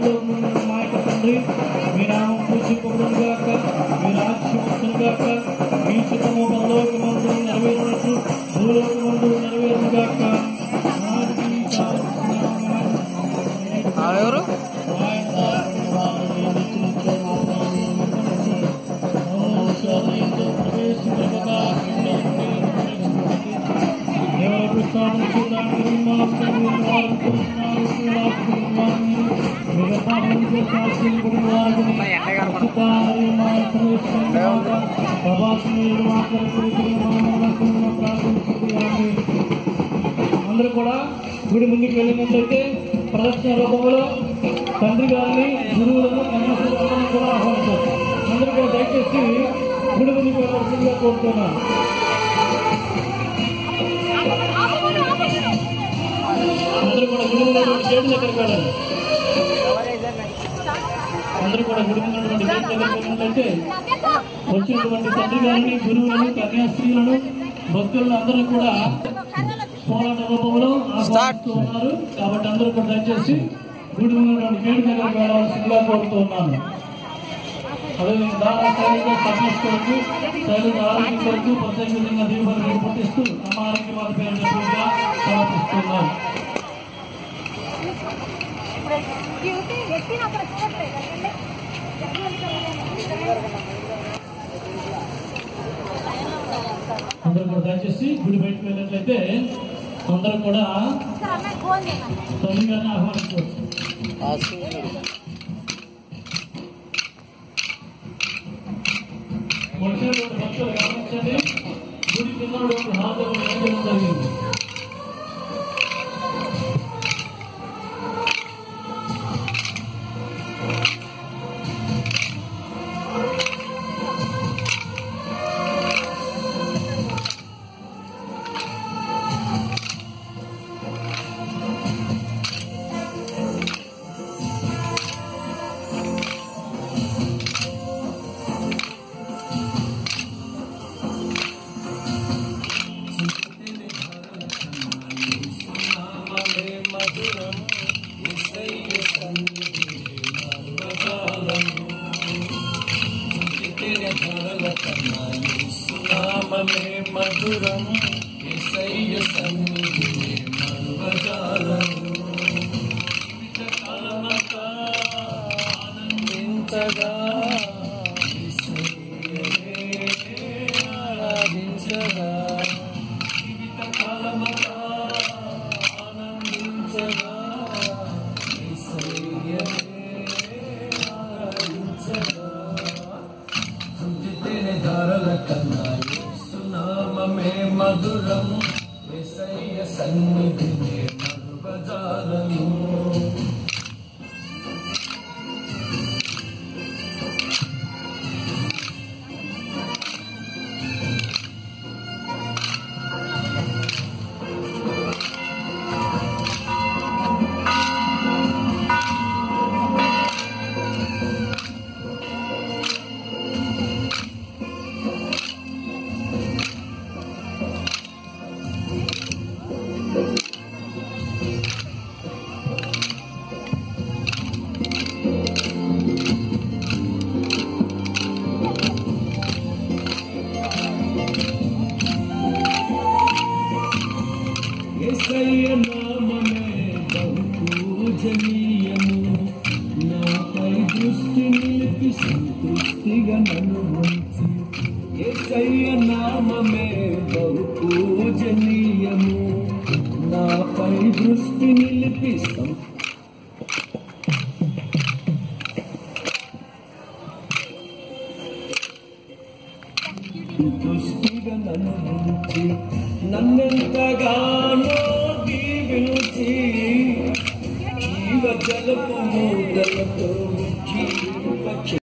పరలోకమున్న మా యొక్క తండ్రి మీ నామం పూజింపబడును గాక మీ రాజ్యం వచ్చును గాక మీ చిత్తము పరలోకమందు నెరవేరినట్లు భూలోకమందు నెరవేరును గాక నాటికి కావలసిన ఎవరు అందరూ కూడా గుడి ముందుకు వెళ్ళినట్లయితే ప్రదర్శన రూపంలో తండ్రి గారిని గురువులను కన్యాసులను కూడా ఆహ్వానిస్తారు అందరూ కూడా దయచేసి గుడి ముందుకు వెళ్ళవలసిందిగా కోరుతున్నాను అందరూ కూడా గుడి ముందు గేటు దగ్గరికి వెళ్ళండి అందరూ కూడా గుడి ముందు గేటు దగ్గరికి వెళ్ళినట్లయితే వచ్చినటువంటి తండ్రి గారిని గురువులను కన్యాస్త్రీలను భక్తులను అందరూ కూడా పోరాట రూపంలో ఆహ్వానిస్తూ ఉన్నారు కాబట్టి అందరూ కూడా దయచేసి గుడి ఉన్నటువంటి గేటు దగ్గరికి వెళ్ళవలసిందిగా కోరుతూ ఉన్నాను అదేవిధంగా దారా శైలిగా సర్వీస్ కొరకు శైలిక ఆరోగ్యం కొరకు ప్రత్యేక విధంగా దీపాలు ఏర్పటిస్తూ తమ ఆరోగ్య బాధ పేరు చెప్పిగా సమర్పిస్తున్నాం డ్యూటీ ఎత్తిన అక్కడ చూడట్లేదు అందరూ కూడా దయచేసి గుడి బయటకు వెళ్ళినట్లయితే అందరూ కూడా సార్ అన్నయ్య ఫోన్ చేయమని తల్లి గారిని ఆహ్వానించవచ్చు వచ్చినటువంటి భక్తులు గమనించండి గుడి కింద ఉన్నటువంటి హాల్లో నిలబడడం జరిగింది మధురం ఎసయ్య సన్నిధి మరువజాలము కాలమక ఆనందించగా ఎసయ్యనే ఆరాధించగా జీవితకాలమక ఆనందించగా ఎసయ్యనే ఆరాధించగా తుంచితేనే ధారల కన్నా సునామమే మధురం విసయ్య సన్నిధినే మధుబజాలము ఎసయ్య నామమే బహు పూజనీయము నాపై దృష్టి నిలిపి సంతృష్టిగా నన్ను ఉంచి ఎసయ్య నామమే బహు పూజనీయము నాపై దృష్టి నిలిపి సం- దృష్టిగా నన్ను ఉంచి నన్నెంతగానో దీవించి జీవ జలపు మూటలతో జీవ